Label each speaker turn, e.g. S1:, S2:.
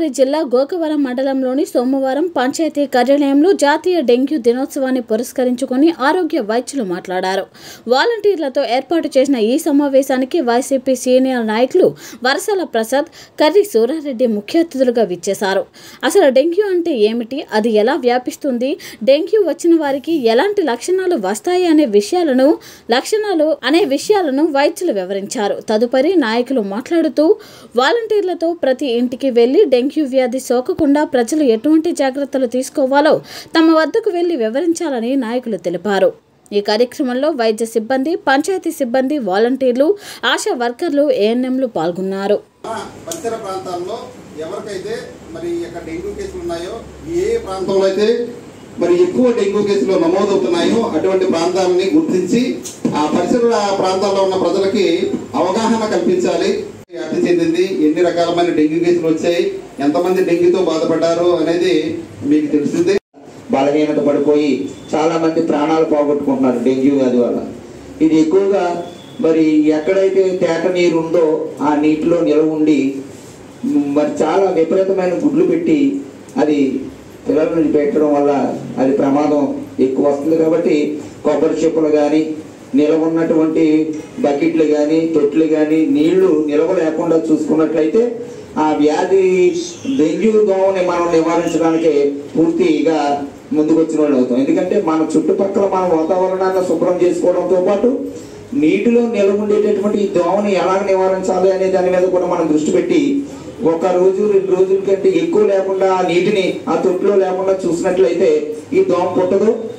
S1: తదుపరి జిల్లా గోకవరం మండలంలోని సోమవారం పంచాయతీ కార్యాలయంలో జాతీయ డెంగ్యూ దినోత్సవాన్ని పురస్కరించుకొని ఆరోగ్య వైద్యులు మాట్లాడారు వాలంటీర్లతో ఏర్పాటు చేసిన ఈ సమావేశానికి వైసీపీ సీనియర్ నాయకులు వరసల ప్రసాద్ కర్రి సూరారెడ్డి ముఖ్య అతిథులుగా విచ్చేశారు అసలు డెంగ్యూ అంటే ఏమిటి అది ఎలా వ్యాపిస్తుంది డెంగ్యూ వచ్చిన వారికి ఎలాంటి లక్షణాలు వస్తాయి అనే విషయాలను లక్షణాలు అనే విషయాలను వైద్యులు వివరించారు తదుపరి నాయకులు మాట్లాడుతూ వాలంటీర్లతో ప్రతి ఇంటికి వెళ్లి డెంగ్యూ వ్యాధి సోకకుండా ప్రజలు ఎటువంటి జాగ్రత్తలు తీసుకోవాలో తమ వద్దకు వెళ్లి వివరించాలని నాయకులు తెలిపారు ఈ కార్యక్రమంలో వైద్య సిబ్బంది పంచాయతీ సిబ్బంది వాలంటీర్లు ఆశా వర్కర్లు ఏఎన్ఎంలు పాల్గొన్నారు
S2: పరిసర ప్రాంతాల్లో ఎవరికైతే మరి ఈ యొక్క డెంగ్యూ కేసులు ఉన్నాయో ఏ ప్రాంతంలో అయితే మరి ఎక్కువ డెంగ్యూ కేసులు నమోదవుతున్నాయో అటువంటి ప్రాంతాలని గుర్తించి ఆ పరిసర ప్రాంతాల్లో ఉన్న ప్రజలకి అవగాహన కల్పించాలి వ్యాప్తి చెందింది ఎన్ని రకాలమైన డెంగ్యూ కేసులు వచ్చాయి ఎంతమంది డెంగ్యూతో బాధపడ్డారు అనేది మీకు తెలిసిందే
S3: బలహీనత పడిపోయి చాలా మంది ప్రాణాలు పోగొట్టుకుంటున్నారు డెంగ్యూ వ్యాధి వల్ల ఇది ఎక్కువగా మరి ఎక్కడైతే తేట నీరు ఉందో ఆ నీటిలో నిలవ ఉండి మ్, మరి చాలా విపరీతమైన గుడ్లు పెట్టి అది పిల్లలను పెట్టడం వల్ల అది ప్రమాదం ఎక్కువ వస్తుంది కాబట్టి కొబ్బరి చెప్పులు కానీ నిలవ ఉన్నటువంటి బకెట్లు కానీ తొట్లు కానీ నీళ్లు నిలవ లేకుండా చూసుకున్నట్లయితే ఆ వ్యాధి డెంగ్యూ దోమని మనం నివారించడానికి పూర్తిగా ముందుకు వచ్చిన వాళ్ళు అవుతాం ఎందుకంటే మన చుట్టుపక్కల మన వాతావరణాన్ని శుభ్రం చేసుకోవడంతో పాటు నీటిలో నిలవ ఉండేటటువంటి ఈ దోమని ఎలా నివారించాలి అనే దాని మీద కూడా మనం దృష్టి పెట్టి ఒక రోజు రెండు రోజుల కంటే ఎక్కువ లేకుండా ఆ నీటిని ఆ తొట్టులో లేకుండా చూసినట్లయితే ఈ దోమ పుట్టదు